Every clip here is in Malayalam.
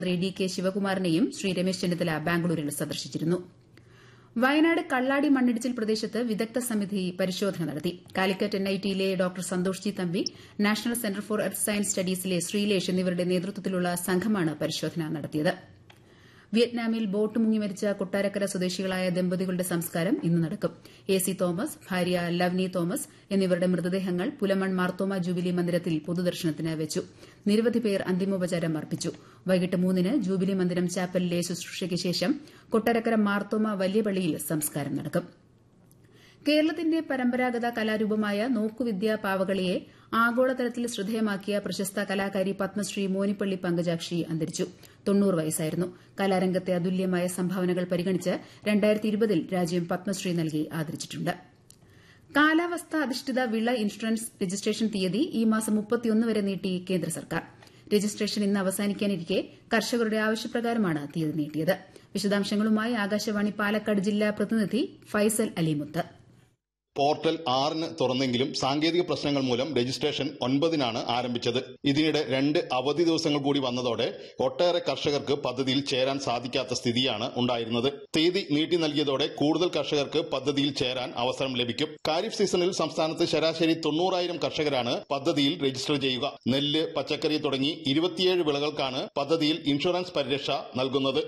മന്ത്രി ഡി കെ ശിവകുമാറിനെയും ശ്രീ രമേശ് ചെന്നിത്തല ബാംഗ്ലൂരിൽ സന്ദർശിച്ചിരുന്നു വയനാട് കള്ളാടി മണ്ണിടിച്ചിൽ പ്രദേശത്ത് വിദഗ്ധ സമിതി പരിശോധന നടത്തി കാലിക്കറ്റ് എൻഐടിയിലെ doctor Santhosh G Thampi national centre for earth science സ്റ്റഡീസിലെ ശ്രീലേഷ് എന്നിവരുടെ നേതൃത്വത്തിലുള്ള സംഘമാണ് പരിശോധന നടത്തിയത് വിയറ്റ്നാമിൽ ബോട്ട് മുങ്ങി മരിച്ച കൊട്ടാരക്കര സ്വദേശികളായ ദമ്പതികളുടെ സംസ്കാരം ഇന്ന് നടക്കും എ സി തോമസ് ഭാര്യ ലവ്നി തോമസ് എന്നിവരുടെ മൃതദേഹങ്ങൾ പുലമൺ മാർത്തോമ ജൂബിലി മന്ദിരത്തിൽ പൊതുദർശനത്തിന് വെച്ചു നിരവധി പേർ അന്തിമോപചാരം അർപ്പിച്ചു വൈകിട്ട് മൂന്നിന് ജൂബിലി മന്ദിരം ചാപ്പലിലെ ശുശ്രൂഷയ്ക്ക് ശേഷം കൊട്ടാരക്കര മാർത്തോമ വലിയ പള്ളിയിൽ സംസ്കാരം നടക്കും കേരളത്തിന്റെ പരമ്പരാഗത കലാരൂപമായ നോക്കുവിദ്യ പാവകളിയെ ആഗോളതലത്തിൽ ശ്രദ്ധേയമാക്കിയ പ്രശസ്ത കലാകാരി പത്മശ്രീ മോനിപ്പള്ളി പങ്കജാക്ഷി അന്തരിച്ചു തൊണ്ണൂറ് വയസ്സായിരുന്നു കലാരംഗത്തെ അതുല്യമായ സംഭാവനകൾ പരിഗണിച്ച് രണ്ടായിരത്തി ഇരുപതിൽ രാജ്യം പത്മശ്രീ നൽകി ആദരിച്ചിട്ടുണ്ട് കാലാവസ്ഥ അധിഷ്ഠിത വിള ഇൻഷുറൻസ് രജിസ്ട്രേഷൻ തീയതി ഈ മാസം മുപ്പത്തിയൊന്ന് വരെ നീട്ടി കേന്ദ്ര സർക്കാർ രജിസ്ട്രേഷൻ ഇന്ന് അവസാനിക്കാനിരിക്കെ കർഷകരുടെ ആവശ്യപ്രകാരമാണ് തീയതി നീട്ടിയത് വിശദാംശങ്ങളുമായി ആകാശവാണി പാലക്കാട് ജില്ലാ പ്രതിനിധി ഫൈസൽ അലിമുത്ത് പോർട്ടൽ ആറിന് തുറന്നെങ്കിലും സാങ്കേതിക പ്രശ്നങ്ങൾ മൂലം രജിസ്ട്രേഷൻ ഒൻപതിനാണ് ആരംഭിച്ചത് ഇതിനിടെ രണ്ട് അവധി ദിവസങ്ങൾ കൂടി വന്നതോടെ ഒട്ടേറെ കർഷകർക്ക് പദ്ധതിയിൽ ചേരാൻ സാധിക്കാത്ത സ്ഥിതിയാണ് ഉണ്ടായിരുന്നത് തീയതി നീട്ടി നൽകിയതോടെ കൂടുതൽ കർഷകർക്ക് പദ്ധതിയിൽ ചേരാൻ അവസരം ലഭിക്കും ഖാരിഫ് സീസണിൽ സംസ്ഥാനത്ത് ശരാശരി തൊണ്ണൂറായിരം കർഷകരാണ് പദ്ധതിയിൽ രജിസ്റ്റർ ചെയ്യുക നെല്ല് പച്ചക്കറി തുടങ്ങി ഇരുപത്തിയേഴ് വിളകൾക്കാണ് പദ്ധതിയിൽ ഇൻഷുറൻസ് പരിരക്ഷ നൽകുന്നത്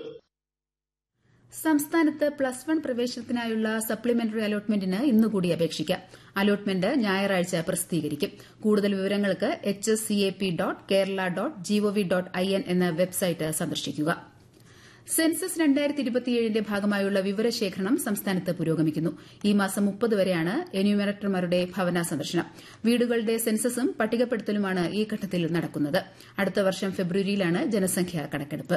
സംസ്ഥാനത്ത് പ്ലസ് വൺ പ്രവേശനത്തിനായുള്ള സപ്ലിമെന്ററി അലോട്ട്മെന്റിന് ഇന്നുകൂടി അപേക്ഷിക്കാം അലോട്ട്മെന്റ് ഞായറാഴ്ച പ്രസിദ്ധീകരിക്കും കൂടുതൽ വിവരങ്ങൾക്ക് H S C A P dot Kerala dot GOV dot I N എന്ന വെബ്സൈറ്റ് സന്ദർശിക്കുക സെൻസസ് രണ്ടായിരത്തി ഇരുപത്തിയേഴിന്റെ ഭാഗമായുള്ള വിവരശേഖരണം സംസ്ഥാനത്ത് പുരോഗമിക്കുന്നു ഈ മാസം മുപ്പത് വരെയാണ് എന്യൂമറേറ്റർമാരുടെ ഭവന സന്ദർശനം വീടുകളുടെ സെൻസസും പട്ടികപ്പെടുത്തലുമാണ് ഈ ഘട്ടത്തിൽ നടക്കുന്നത് അടുത്ത വർഷം ഫെബ്രുവരിയിലാണ് ജനസംഖ്യാ കണക്കെടുപ്പ്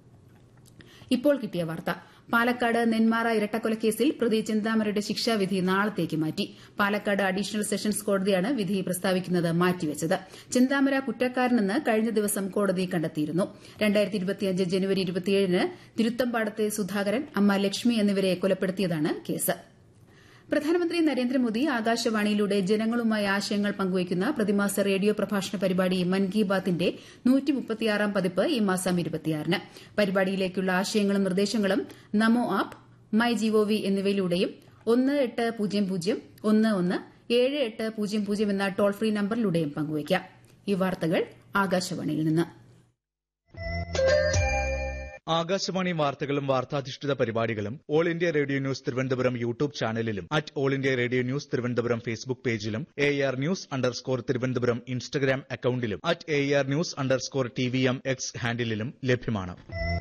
ഇപ്പോൾ കിട്ടിയ വാർത്ത പാലക്കാട് നെന്മാറ ഇരട്ടക്കൊലക്കേസിൽ പ്രതി ചിന്താമരയുടെ ശിക്ഷാവിധി നാളത്തേക്ക് മാറ്റി പാലക്കാട് അഡീഷണൽ സെഷൻസ് കോടതിയാണ് വിധി പ്രസ്താവിക്കുന്നത് മാറ്റിവച്ചത് ചിന്താമര കുറ്റക്കാരനെന്ന് കഴിഞ്ഞ ദിവസം കോടതി കണ്ടെത്തിയിരുന്നു ജനുവരി ഇരുപത്തിയേഴിന് തിരുത്തമ്പാടത്തെ സുധാകരൻ അമ്മ ലക്ഷ്മി എന്നിവരെ കൊലപ്പെടുത്തിയതാണ് കേസ് പ്രധാനമന്ത്രി നരേന്ദ്രമോദി ആകാശവാണിയിലൂടെ ജനങ്ങളുമായി ആശയങ്ങൾ പങ്കുവയ്ക്കുന്ന പ്രതിമാസ റേഡിയോ പ്രഭാഷണ പരിപാടി മൻ കി ബാത്തിന്റെ പതിപ്പ് ഈ മാസം ഇരുപത്തിയാറിന് പരിപാടിയിലേക്കുള്ള ആശയങ്ങളും നിർദ്ദേശങ്ങളും നമോ ആപ്പ് മൈ ജിഒവി എന്നിവയിലൂടെയും ഒന്ന് എട്ട് പൂജ്യം പൂജ്യം ഒന്ന് ഒന്ന് ഏഴ് എട്ട് പൂജ്യം പൂജ്യം എന്ന ടോൾ ഫ്രീ നമ്പറിലൂടെയും പങ്കുവയ്ക്കാം ഈ വാർത്തകൾ ആകാശവാണിയിൽ നിന്ന് ആകാശവാണി വാർത്തകളും വാർത്താധിഷ്ഠിത പരിപാടികളും all India radio news Thiruvananthapuram YouTube ചാനലിലും at all India radio news Thiruvananthapuram Facebook പേജിലും A R news underscore Thiruvananthapuram Instagram അക്കൌണ്ടിലും at A R news underscore T V M X ഹാൻഡിലും ലഭ്യമാണ്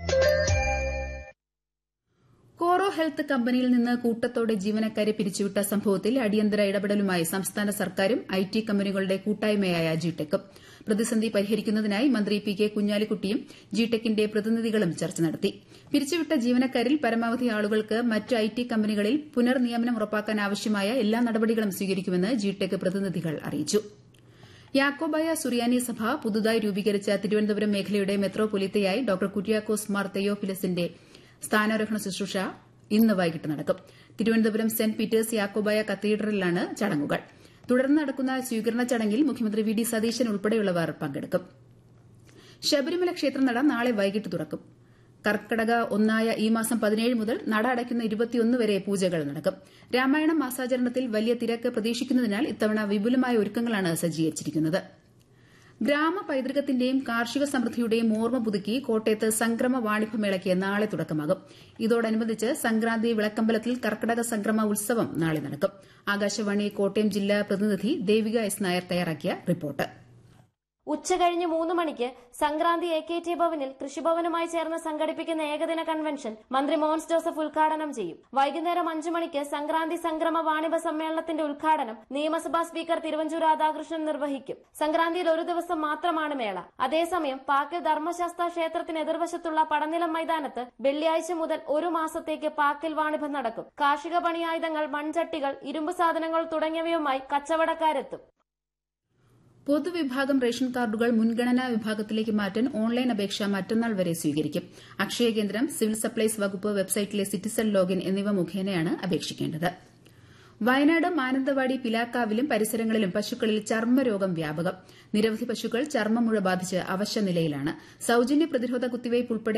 കോറോ ഹെൽത്ത് കമ്പനിയിൽ നിന്ന് കൂട്ടത്തോടെ ജീവനക്കാരെ പിരിച്ചുവിട്ട സംഭവത്തിൽ അടിയന്തര ഇടപെടലുമായി സംസ്ഥാന സർക്കാരും ഐ ടി കമ്പനികളുടെ കൂട്ടായ്മയായ ജിടെക്കും പ്രതിസന്ധി പരിഹരിക്കുന്നതിനായി മന്ത്രി പി കെ കുഞ്ഞാലിക്കുട്ടിയും ജിടെക്കിന്റെ പ്രതിനിധികളും ചർച്ച നടത്തി പിരിച്ചുവിട്ട ജീവനക്കാരിൽ പരമാവധി ആളുകൾക്ക് മറ്റ് ഐ ടി കമ്പനികളിൽ പുനർനിയമനം ഉറപ്പാക്കാൻ ആവശ്യമായ എല്ലാ നടപടികളും സ്വീകരിക്കുമെന്ന് ജിടെക് പ്രതിനിധികൾ അറിയിച്ചു യാക്കോബായ സുറിയാനി സഭ പുതുതായി രൂപീകരിച്ച തിരുവനന്തപുരം മേഖലയുടെ മെത്രോപൊലീത്തയായി ഡോക്ടർ കുര്യാക്കോസ് മാർ തെയോഫിലസിന്റെ സ്ഥാനാരോഹണ ശുശ്രൂഷ ഇന്ന് വൈകിട്ട് നടക്കും തിരുവനന്തപുരം സെന്റ് പീറ്റേഴ്സ് യാക്കോബായ കത്തീഡ്രലിലാണ് ചടങ്ങുകൾ തുടർന്ന് നടക്കുന്ന സ്വീകരണ ചടങ്ങിൽ മുഖ്യമന്ത്രി വി ഡി സതീശൻ ഉൾപ്പെടെയുള്ളവർ പങ്കെടുക്കും ശബരിമല ക്ഷേത്രനട നാളെ വൈകിട്ട് തുറക്കും കർക്കടക ഒന്നായ ഈ മാസം പതിനേഴ് മുതൽ നട അടയ്ക്കുന്ന ഇരുപത്തിയൊന്ന് വരെ പൂജകൾ നടക്കും രാമായണ മാസാചരണത്തിൽ വലിയ തിരക്ക് പ്രതീക്ഷിക്കുന്നതിനാൽ ഇത്തവണ വിപുലമായ ഒരുക്കങ്ങളാണ് സജ്ജീകരിച്ചിരിക്കുന്നത് ഗ്രാമ പൈതൃകത്തിന്റെയും കാർഷിക സമൃദ്ധിയുടെയും ഓർമ്മ പുതുക്കി കോട്ടയത്ത് സംക്രമ വാണിഭമേളയ്ക്ക് നാളെ തുടക്കമാകും ഇതോടനുബന്ധിച്ച് സംക്രാന്തി വിളക്കമ്പലത്തിൽ കർക്കടക സംക്രമ ഉത്സവം നാളെ നടക്കും ആകാശവാണി കോട്ടയം ജില്ലാ പ്രതിനിധി ദേവിക എസ് നായർ തയ്യാറാക്കിയ റിപ്പോർട്ട് ഉച്ചകഴിഞ്ഞ് മൂന്ന് മണിക്ക് സംക്രാന്തി എ കെ ടി ഭവനിൽ കൃഷിഭവനുമായി ചേർന്ന് സംഘടിപ്പിക്കുന്ന ഏകദിന കൺവെൻഷൻ മന്ത്രി മോൻസ് ജോസഫ് ഉദ്ഘാടനം ചെയ്യും വൈകുന്നേരം അഞ്ചു മണിക്ക് സംക്രാന്തി സംക്രമ വാണിഭ സമ്മേളനത്തിന്റെ ഉദ്ഘാടനം നിയമസഭാ സ്പീക്കർ തിരുവഞ്ചൂർ രാധാകൃഷ്ണൻ നിർവഹിക്കും സംക്രാന്തിയിൽ ഒരു ദിവസം മാത്രമാണ് മേള അതേസമയം പാക്കിൽ ധർമ്മശാസ്ത്ര ക്ഷേത്രത്തിന് എതിർവശത്തുള്ള പടനിലം മൈതാനത്ത് വെള്ളിയാഴ്ച മുതൽ ഒരു മാസത്തേക്ക് പാക്കിൽ വാണിഭം നടക്കും കാർഷിക പണിയായുധങ്ങൾ മൺചട്ടികൾ ഇരുമ്പ് സാധനങ്ങൾ തുടങ്ങിയവയുമായി കച്ചവടക്കാരെത്തും പൊതുവിഭാഗം റേഷൻ കാർഡുകൾ മുൻഗണനാ വിഭാഗത്തിലേക്ക് മാറ്റാൻ ഓൺലൈൻ അപേക്ഷ മറ്റന്നാൾ വരെ സ്വീകരിക്കും അക്ഷയ കേന്ദ്രം സിവിൽ സപ്ലൈസ് വകുപ്പ് വെബ്സൈറ്റിലെ സിറ്റിസൺ ലോഗിൻ എന്നിവ മുഖേനയാണ് അപേക്ഷിക്കേണ്ടത് വയനാട് മാനന്തവാടി പിലാക്കാവിലും പരിസരങ്ങളിലും പശുക്കളിൽ ചർമ്മരോഗം വ്യാപകം നിരവധി പശുക്കൾ ചർമ്മമുഴ ബാധിച്ച് അവശനിലയിലാണ് സൌജന്യ പ്രതിരോധ കുത്തിവയ്പ് ഉൾപ്പെടെ